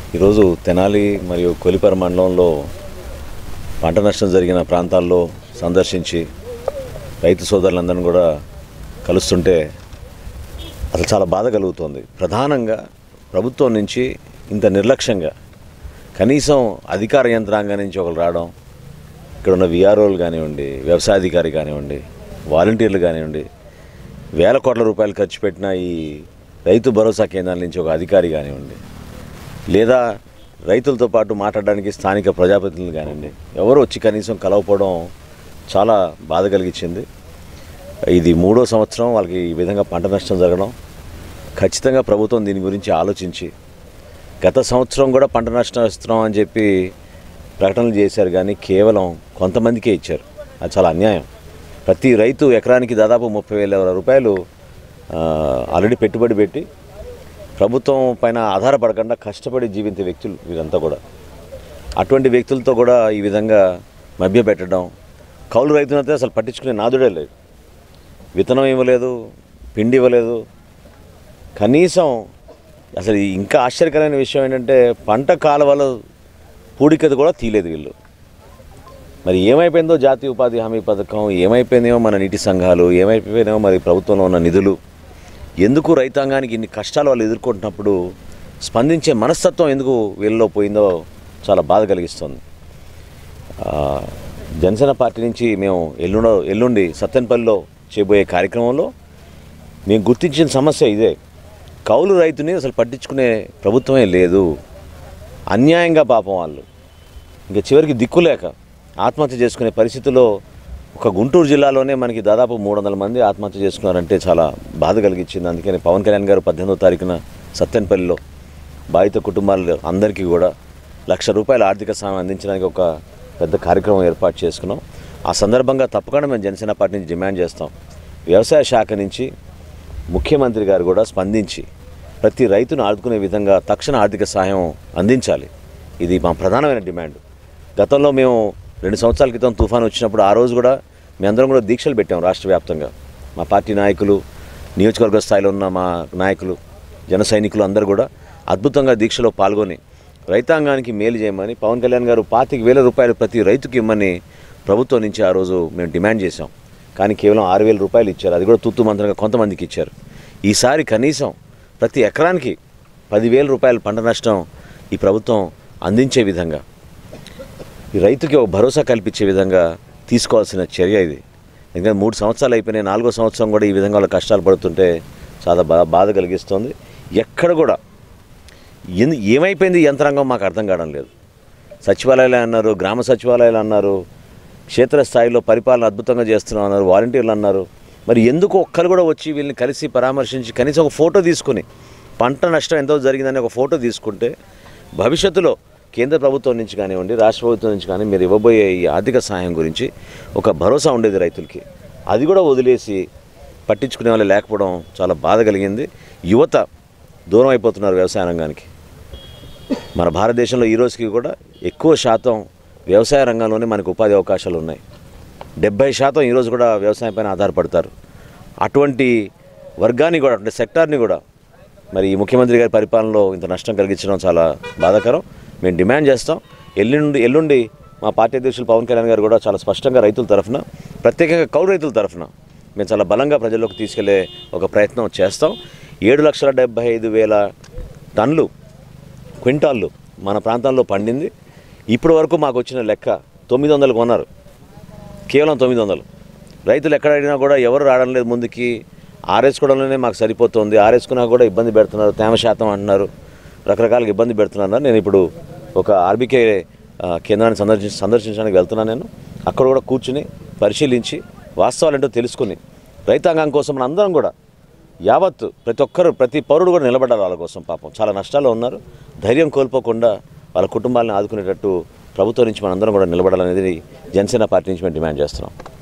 ఈరోజు తెనాలి మరియు కొలిపర మండలంలో పంట నష్టం జరిగిన ప్రాంతాల్లో సందర్శించి రైతు సోదరులందరినీ కూడా కలుస్తుంటే అసలు చాలా బాధ కలుగుతోంది ప్రధానంగా ప్రభుత్వం నుంచి ఇంత నిర్లక్ష్యంగా కనీసం అధికార యంత్రాంగం నుంచి ఒకరు రావడం ఇక్కడ ఉన్న విఆర్ఓలు కానివ్వండి వ్యవసాయాధికారి కానివ్వండి వాలంటీర్లు కానివ్వండి వేల కోట్ల రూపాయలు ఖర్చు పెట్టిన ఈ రైతు భరోసా కేంద్రాల నుంచి ఒక అధికారి కానివ్వండి లేదా రైతులతో పాటు మాట్లాడడానికి స్థానిక ప్రజాప్రతినిధులు కానివ్వండి ఎవరు వచ్చి కనీసం కలవకపోవడం చాలా బాధ కలిగించింది ఇది మూడో సంవత్సరం వాళ్ళకి ఈ విధంగా పంట నష్టం జరగడం ఖచ్చితంగా ప్రభుత్వం దీని గురించి ఆలోచించి గత సంవత్సరం కూడా పంట నష్టం ఇస్తున్నాం అని చెప్పి ప్రకటనలు చేశారు కానీ కేవలం కొంతమందికే ఇచ్చారు అది చాలా అన్యాయం ప్రతి రైతు ఎకరానికి దాదాపు ముప్పై వేల రూపాయలు ఆ, ఆల్రెడీ పెట్టుబడి పెట్టి ప్రభుత్వం పైన ఆధారపడకుండా కష్టపడి జీవించే వ్యక్తులు వీరంతా కూడా అటువంటి వ్యక్తులతో కూడా ఈ విధంగా మభ్యపెట్టడం కౌలు రైతునైతే అసలు పట్టించుకునే నాదుడే లేదు విత్తనం ఇవ్వలేదు పిండి ఇవ్వలేదు కనీసం అసలు ఇంకా ఆశ్చర్యకరమైన విషయం ఏంటంటే పంట కాలువలో పూడికది కూడా తీయలేదు వీళ్ళు మరి ఏమైపోయిందో జాతీయ ఉపాధి హామీ పథకం ఏమైపోయిందేమో మన నీటి సంఘాలు ఏమైపోయినాయో మరి ప్రభుత్వంలో ఉన్న నిధులు ఎందుకు రైతాంగానికి ఇన్ని కష్టాలు వాళ్ళు ఎదుర్కొంటున్నప్పుడు స్పందించే మనస్తత్వం ఎందుకు వీళ్ళలో పోయిందో చాలా బాధ కలిగిస్తుంది ఆ, జనసేన పార్టీ నుంచి మేము ఎల్లుండ ఎల్లుండి సత్తెనపల్లిలో చేయబోయే కార్యక్రమంలో మేము గుర్తించిన సమస్య ఇదే కౌలు రైతుని అసలు పట్టించుకునే ప్రభుత్వమే లేదు అన్యాయంగా పాపం వాళ్ళు ఇంకా చివరికి దిక్కులేక ఆత్మహత్య చేసుకునే పరిస్థితిలో ఒక గుంటూరు జిల్లాలోనే మనకి దాదాపు మూడు వందల మంది ఆత్మహత్య చేసుకున్నారంటే చాలా బాధ కలిగించింది అందుకని పవన్ కళ్యాణ్ గారు పద్దెనిమిదో తారీఖున సత్తెనపల్లిలో బాధిత కుటుంబాలు అందరికీ కూడా లక్ష రూపాయల ఆర్థిక సాయం అందించడానికి ఒక పెద్ద కార్యక్రమం ఏర్పాటు చేసుకున్నాం ఆ సందర్భంగా తప్పకుండా మేము జనసేన పార్టీ నుంచి డిమాండ్ చేస్తాం వ్యవసాయ శాఖ నుంచి ముఖ్యమంత్రి గారు కూడా స్పందించి ప్రతి రైతును ఆదుకునే విధంగా తక్షణ ఆర్థిక సహాయం అందించాలి ఇది మా ప్రధానమైన డిమాండ్ గతంలో మేము రెండు సంవత్సరాల క్రితం తుఫాన్ వచ్చినప్పుడు ఆ రోజు కూడా మేమందరం కూడా దీక్షలు పెట్టాం రాష్ట్ర వ్యాప్తంగా మా పార్టీ నాయకులు నియోజకవర్గ స్థాయిలో ఉన్న మా నాయకులు జన సైనికులు అందరూ కూడా అద్భుతంగా దీక్షలో పాల్గొని రైతాంగానికి మేలు చేయమని పవన్ కళ్యాణ్ గారు పాతిక వేల రూపాయలు ప్రతి రైతుకి ఇమ్మని ప్రభుత్వం నుంచి ఆ రోజు మేము డిమాండ్ చేశాం కానీ కేవలం ఆరు వేల రూపాయలు ఇచ్చారు అది కూడా తుత్తు మంత్రంగా కొంతమందికి ఇచ్చారు ఈసారి కనీసం ప్రతి ఎకరానికి పదివేల రూపాయల పంట నష్టం ఈ ప్రభుత్వం అందించే విధంగా ఈ రైతుకి ఒక భరోసా కల్పించే విధంగా తీసుకోవాల్సిన చర్య ఇది ఎందుకంటే మూడు సంవత్సరాలు అయిపోయినాయి నాలుగో సంవత్సరం కూడా ఈ విధంగా వాళ్ళు కష్టాలు పడుతుంటే చాలా బా బాధ కలిగిస్తుంది ఎక్కడ కూడా ఎందు ఏమైపోయింది ఈ యంత్రాంగం మాకు అర్థం కావడం లేదు సచివాలయాలు అన్నారు గ్రామ సచివాలయాలు అన్నారు క్షేత్రస్థాయిలో పరిపాలన అద్భుతంగా చేస్తున్నాం అన్నారు వాలంటీర్లు అన్నారు మరి ఎందుకు ఒక్కరు కూడా వచ్చి వీళ్ళని కలిసి పరామర్శించి కనీసం ఒక ఫోటో తీసుకుని పంట నష్టం ఎంతో జరిగిందని ఒక ఫోటో తీసుకుంటే భవిష్యత్తులో కేంద్ర ప్రభుత్వం నుంచి కానివ్వండి రాష్ట్ర ప్రభుత్వం నుంచి కానీ మీరు ఇవ్వబోయే ఈ ఆర్థిక సహాయం గురించి ఒక భరోసా ఉండేది రైతులకి అది కూడా వదిలేసి పట్టించుకునే వాళ్ళు లేకపోవడం చాలా బాధ కలిగింది యువత దూరం అయిపోతున్నారు వ్యవసాయ రంగానికి మన భారతదేశంలో ఈ రోజుకి కూడా ఎక్కువ శాతం వ్యవసాయ రంగంలోనే మనకు ఉపాధి అవకాశాలు ఉన్నాయి డెబ్బై శాతం ఈరోజు కూడా వ్యవసాయం పైన ఆధారపడతారు అటువంటి వర్గాన్ని కూడా అంటే సెక్టార్ని కూడా మరి ఈ ముఖ్యమంత్రి గారి పరిపాలనలో ఇంత నష్టం కలిగించడం చాలా బాధాకరం మేము డిమాండ్ చేస్తాం ఎల్లుండి ఎల్లుండి మా పార్టీ అధ్యక్షులు పవన్ కళ్యాణ్ గారు కూడా చాలా స్పష్టంగా రైతుల తరఫున ప్రత్యేకంగా కౌలు రైతుల తరఫున మేము చాలా బలంగా ప్రజల్లోకి తీసుకెళ్లే ఒక ప్రయత్నం చేస్తాం ఏడు లక్షల డెబ్బై ఐదు వేల టన్నులు క్వింటాళ్ళు మన ప్రాంతంలో పండింది ఇప్పటి వరకు మాకు వచ్చిన లెక్క తొమ్మిది వందలు కొన్నారు కేవలం తొమ్మిది వందలు రైతులు ఎక్కడ అడిగినా కూడా ఎవరు రావడం లేదు ముందుకి ఆరేసుకోవడంలోనే మాకు సరిపోతుంది ఆరేసుకున్నా కూడా ఇబ్బంది పెడుతున్నారు తేమ శాతం అంటున్నారు రకరకాలుగా ఇబ్బంది పెడుతున్నారు నేను ఇప్పుడు ఒక ఆర్బీకే ఆ, కేంద్రాన్ని సందర్శించి సందర్శించడానికి వెళ్తున్నాను నేను అక్కడ కూడా కూర్చుని పరిశీలించి వాస్తవాలు ఏంటో తెలుసుకుని రైతాంగం కోసం మన అందరం కూడా యావత్ ప్రతి ఒక్కరు ప్రతి పౌరుడు కూడా నిలబడాలి వాళ్ళ కోసం పాపం చాలా నష్టాల్లో ఉన్నారు ధైర్యం కోల్పోకుండా వాళ్ళ కుటుంబాలను ఆదుకునేటట్టు ప్రభుత్వం నుంచి మనందరం కూడా నిలబడాలనేది జనసేన పార్టీ నుంచి మేము డిమాండ్ చేస్తున్నాం